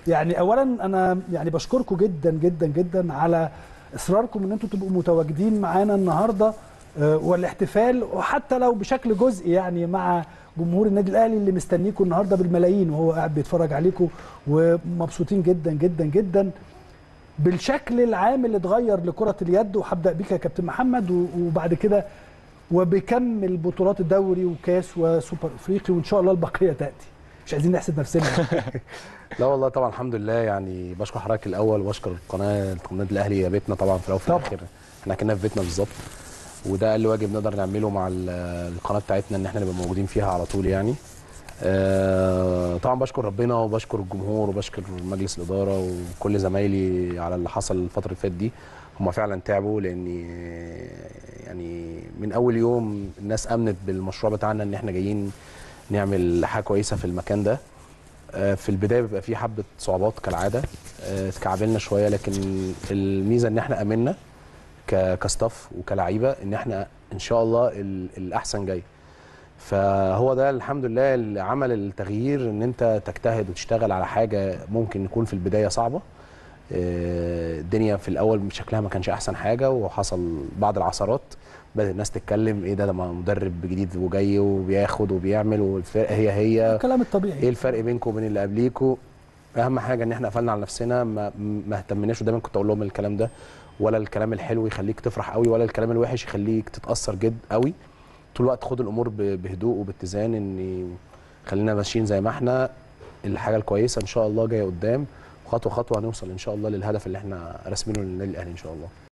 يعني اولا انا يعني بشكركم جدا جدا جدا على اصراركم ان انتم تبقوا متواجدين معانا النهارده آه، والاحتفال وحتى لو بشكل جزئي يعني مع جمهور النادي الاهلي اللي مستنيكم النهارده بالملايين وهو قاعد بيتفرج عليكم ومبسوطين جدا جدا جدا بالشكل العام اللي اتغير لكره اليد وهبدا بيك يا كابتن محمد و- وبعد كده وبكمل بطولات الدوري وكاس وسوبر افريقي وان شاء الله البقيه تاتي مش عايزين نحسد نفسنا لا والله طبعا الحمد لله يعني بشكر حضرتك الاول وبشكر القناه النادي الاهلي يا بيتنا طبعا في الاول وفي طبعا. الاخر احنا كنا في بيتنا بالظبط وده اقل واجب نقدر نعمله مع ال- القناه بتاعتنا ان احنا نبقى موجودين فيها على طول يعني آه، طبعا بشكر ربنا وبشكر الجمهور وبشكر مجلس الاداره وكل زمايلي على اللي حصل الفتره اللي فاتت دي هم فعلا تعبوا لان يعني من اول يوم الناس امنت بالمشروع بتاعنا ان احنا جايين نعمل حاجه كويسه في المكان ده آه، في البدايه بيبقى في حبه صعوبات كالعاده آه، اتكعبلنا شويه لكن الميزه ان احنا امنا ك- كستاف وكلعيبه ان احنا ان شاء الله ال- الاحسن جاي فهو ده الحمد لله اللي عمل التغيير ان انت تجتهد وتشتغل على حاجه ممكن يكون في البدايه صعبه آه، الدنيا في الاول شكلها ما كانش احسن حاجه وحصل بعض العثرات بدات الناس تتكلم ايه ده ده مدرب جديد وجاي وبياخد وبيعمل والفرقه هي هي الكلام ايه الطبيعي الفرق بينكم وبين اللي قبليكوا اهم حاجه ان احنا قفلنا على نفسنا ما, ما اهتمناش ودايما كنت اقول لهم الكلام ده ولا الكلام الحلو يخليك تفرح قوي ولا الكلام الوحش يخليك تتاثر جد قوي طول الوقت خد الامور ب- بهدوء وباتزان ان خلينا ماشيين زي ما احنا الحاجه الكويسه ان شاء الله جايه قدام خطوه خطوه هنوصل ان شاء الله للهدف اللي احنا راسمينه للنادي الاهلي ان شاء الله